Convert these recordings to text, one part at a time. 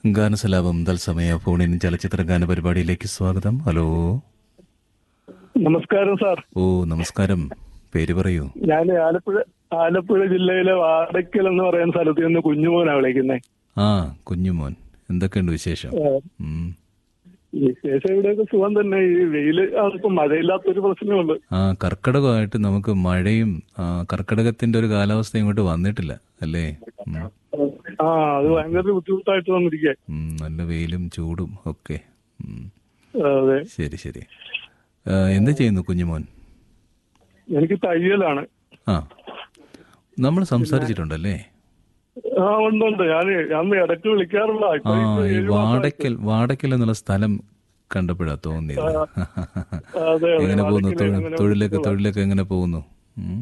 ഗാനസലാപം തത്സമയ ഫോണിൻ ചലച്ചിത്ര ഗാന പരിപാടിയിലേക്ക് സ്വാഗതം ഹലോ നമസ്കാരം സാർ ഓ നമസ്കാരം പേര് പറയൂ ഞാൻ ആലപ്പുഴ ആലപ്പുഴ ജില്ലയിലെ വാടക്കൽ എന്ന് പറയുന്ന സ്ഥലത്ത് നിന്ന് കുഞ്ഞുമോനാ വിളിക്കുന്നേ ആ കുഞ്ഞുമോൻ എന്തൊക്കെയുണ്ട് വിശേഷം ഉം. വിശേഷം ഇവിടെയൊക്കെ സുഖം തന്നെ ഈ വെയില് ഇപ്പൊ മഴയില്ലാത്തൊരു പ്രശ്നമുണ്ട് ആ കർക്കടകമായിട്ട് നമുക്ക് മഴയും ആ, കർക്കടകത്തിന്റെ ഒരു കാലാവസ്ഥ ഇങ്ങോട്ട് വന്നിട്ടില്ല അല്ലേ ഉം. ആ അത് ഭയങ്കര ബുദ്ധിമുട്ടായിട്ട് വന്നിരിക്കുക ഉം, നല്ല വെയിലും ചൂടും ഒക്കെ ഉം. അതെ ശരി ശരി ആ, എന്ത് ചെയ്യുന്നു കുഞ്ഞുമോൻ എനിക്ക് തയ്യലാണ് ആ നമ്മൾ സംസാരിച്ചിട്ടുണ്ടല്ലേ ആ ഉണ്ട് ഉണ്ട് ഞാൻ ഞാൻ ഇടയ്ക്ക് വിളിക്കാറുള്ള ആ ഈ വാടക്കൽ വാടക്കൽ എന്നുള്ള സ്ഥലം കണ്ടപ്പോഴാ തോന്നിയത് അതെ എങ്ങനെ പോകുന്നു വാടക്കല് തൊഴിൽ- ഇങ്ങനെ തൊഴിലൊക്കെ തൊഴിലൊക്കെ എങ്ങനെ പോകുന്നു ഉം.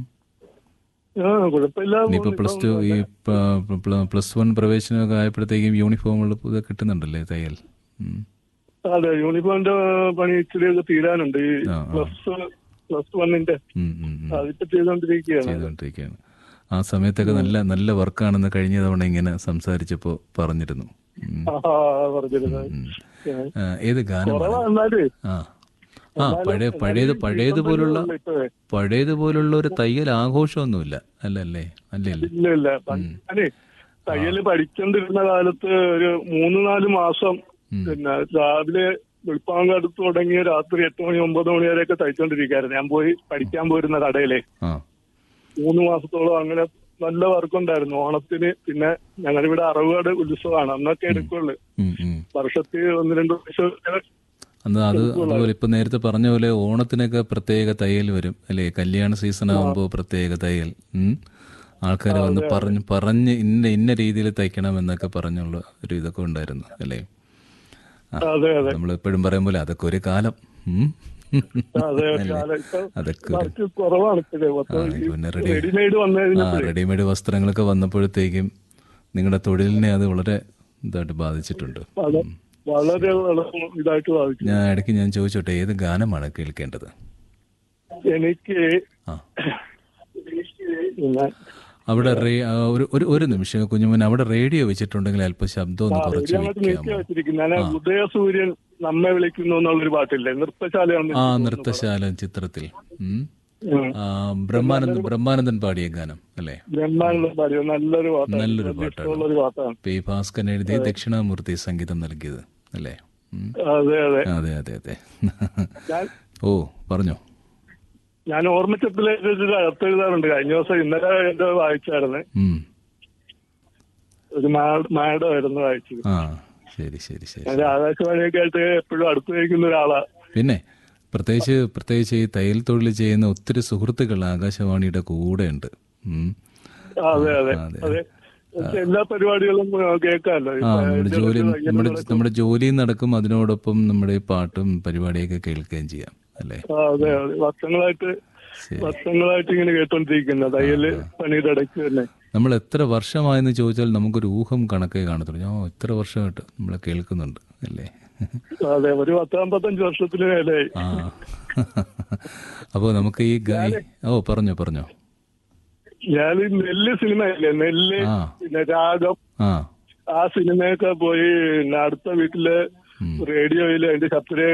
ആ കുഴപ്പമില്ലാതെ ഇനിയിപ്പോ പ്ലസ് ടു ഈ പ- പ്ല- പ്ലസ് വൺ പ്രവേശനമൊക്കെ ആയപ്പോഴത്തേക്കും യൂണിഫോമുകൾ ഇത് കിട്ടുന്നുണ്ടല്ലേ തയ്യൽ ഉം. അതെ യൂണിഫോമിന്റെ പണി ഇച്ചിരിയൊക്കെ തീരാനുണ്ട് ഈ ആ, ആ. പ്ലസ് പ്ലസ് വണ്ണിന്റെ ഉം, ഉം, ഉം. അതിപ്പോ ചെയ്തോണ്ടിരിക്കുകയാണ് ചെയ്തുകൊണ്ടിരിക്കുകയാണ് ആ സമയത്തൊക്കെ നല്ല നല്ല വർക്കാണെന്ന് കഴിഞ്ഞ തവണ ഇങ്ങനെ സംസാരിച്ചപ്പോ പറഞ്ഞിരുന്നു ഉം. ആ പറഞ്ഞിരുന്നത് ഉം. ആ, ഏത് ഗാനമാണ് കുറവാന്നാലേ ആ ആ പഴയ പഴയത് പഴയതുപോലുള്ള ഇപ്പഴേ. പഴയതുപോലുള്ള ഒരു തയ്യൽ ആഘോഷമൊന്നുമില്ല അല്ലല്ലേ അല്ലല്ലേ ഇല്ല ഇല്ല ഞാനേ തയ്യല് പഠിച്ചോണ്ടിരുന്ന കാലത്ത് ഒരു മൂന്ന് നാല് മാസം പിന്നെ രാവിലെ വെളുപ്പാങ്കടുത്ത് തുടങ്ങിയ രാത്രി എട്ട് മണി ഒമ്പത് മണി വരെയൊക്കെ തയ്ച്ചോണ്ടിരിക്കായിരുന്നു ഞാൻ പോയി പഠിക്കാൻ പോയിരുന്ന കടയിലെ ആ മൂന്ന് മാസത്തോളം അങ്ങനെ നല്ല വർക്കുണ്ടായിരുന്നു ഓണത്തിന് പിന്നെ ഞങ്ങളിവിടെ അറവുകാട് ഉത്സവമാണ് അന്നൊക്കെ എടുക്കുള്ളൂ ഉം, ഉം. വർഷത്തിൽ ഒന്ന് രണ്ട് പ്രാവശ്യം അന്ന് അത് അതുപോലെ ഇപ്പൊ നേരത്തെ പറഞ്ഞ പോലെ ഓണത്തിനൊക്കെ പ്രത്യേക തയ്യൽ വരും അല്ലേ കല്യാണ സീസൺ ആകുമ്പോൾ പ്രത്യേക തയ്യൽ ആൾക്കാർ വന്ന് പറഞ്ഞ് പറഞ്ഞ് ഇന്ന ഇന്ന രീതിയിൽ തയ്ക്കണം എന്നൊക്കെ പറഞ്ഞുള്ള ഒരു ഇതൊക്കെ ഉണ്ടായിരുന്നു അല്ലേ അതെ അതെ നമ്മൾ എപ്പോഴും പറയും പോലെ അതൊക്കെ ഒരു കാലം ഉം. അതെ അല്ലേ? കാലം ഇപ്പൊ അതൊക്കെ ഒരു വർക്ക് കുറവാണ് ഇപ്പോഴേ ആ, മൊത്തം ഈ പിന്നെ റെഡി റെഡിമെയ്ഡ് വന്നു ആ കഴിഞ്ഞപ്പോഴേ റെഡിമെയ്ഡ് വസ്ത്രങ്ങളൊക്കെ വന്നപ്പോഴത്തേക്കും നിങ്ങളുടെ തൊഴിലിനെ അത് വളരെ ഇതായിട്ട് ബാധിച്ചിട്ടുണ്ട് അത് വളരെ വളരെ ഇതായിട്ട് ബാധിച്ചു ഞാൻ ഇടയ്ക്ക് ഞാൻ ചോദിച്ചോട്ടെ ഏത് ഗാനമാണ് കേൾക്കേണ്ടത് എനിക്ക് ആ പിന്നെ അവിടെ റേ- ആ, ഒരു ഒരു ഒരു നിമിഷം കുഞ്ഞുമോൻ അവിടെ റേഡിയോ വെച്ചിട്ടുണ്ടെങ്കിൽ അല്പം ശബ്ദം ഒന്ന് കുറച്ച് അങ്ങോട്ട് നീക്കി വെക്കാമോ വെച്ചിരിക്കുന്നു ഞാൻ ഉദയസൂര്യൻ നമ്മെ വിളിക്കുന്നു എന്നുള്ളൊരു പാട്ടില്ലേ നൃത്തശാലയാണ് ആ നൃത്തശാല ചിത്രത്തിൽ ഉം. ഉം. ആ, ബ്രഹ്മാനന്ദൻ ബ്രഹ്മാനന്ദൻ പാടിയ ഗാനം അല്ലേ ബ്രഹ്മാനന്ദ പാടിയ നല്ലൊരു പാട്ടാണ് നല്ലൊരു വലിയ പാട്ടാണ് ഇഷ്ടമുള്ളൊരു പാട്ടാണ് പി ഭാസ്കരൻ എഴുതി ദക്ഷിണാമൂർത്തി സംഗീതം നൽകിയത് അല്ലേ ഉം. അതെ അതെ അതെ അതെ അതെ ഞാൻ ഓ പറഞ്ഞോ ഞാൻ ഓർമ്മച്ചപ്പിലേക്ക് ഒരു കത്തെഴുതാറുണ്ട് കഴിഞ്ഞ ദിവസം ഇന്നലെ എന്റെ വായിച്ചായിരുന്നു ഉം. ഒരു മാഡം ആയിരുന്നു വായിച്ചത് ആ ശരി ശരി ശരി ഞാൻ ആകാശവാണിയൊക്കെ ആയിട്ട് എപ്പോഴും അടുത്ത് വയ്ക്കുന്ന ഒരാളാ പിന്നെ പ്രത്യേകിച്ച് പ്രത്യേകിച്ച് ഈ തയ്യൽ തൊഴിൽ ചെയ്യുന്ന ഒത്തിരി സുഹൃത്തുക്കൾ ആകാശവാണിയുടെ കൂടെ ഉണ്ട് ഉം. അതെ അതെ അതെ. അതെ പക്ഷെ എല്ലാ പരിപാടികളും ആ, കേൾക്കാമല്ലോ ആ നമ്മുടെ ജോലി നമ്മുടെ നമ്മുടെ ജോലിയും നടക്കും അതിനോടൊപ്പം നമ്മുടെ ഈ പാട്ടും പരിപാടിയൊക്കെ കേൾക്കുകയും ചെയ്യാം അല്ലേ ആ, അതെ അതെ വർഷങ്ങളായിട്ട് ശരി വർഷങ്ങളായിട്ട് ഇങ്ങനെ കേട്ടോണ്ടിരിക്കുന്ന തയ്യല് പണിയുടെ ഇടയ്ക്ക് തന്നെ നമ്മൾ എത്ര വർഷമായെന്ന് ചോദിച്ചാൽ നമുക്കൊരു ഊഹം കണക്കേ കാണത്തുള്ളൂ ഞാൻ ഇത്ര വർഷമായിട്ട് നമ്മളെ കേൾക്കുന്നുണ്ട് അല്ലേ അതെ ഒരു പത്തമ്പത്തഞ്ച് വർഷത്തിന് മേലെയായി ആ അപ്പോൾ നമുക്ക് ഈ ഗായി ഓ പറഞ്ഞോ പറഞ്ഞോ ഞാൻ ഈ നെല്ല് സിനിമയില്ലേ നെല്ല് ആ പിന്നെ രാഗം ആ ആ സിനിമയൊക്കെ പോയി പിന്നെ അടുത്ത വീട്ടില് ഉം. റേഡിയോയിൽ അതിന്റെ ശബ്ദരേഖ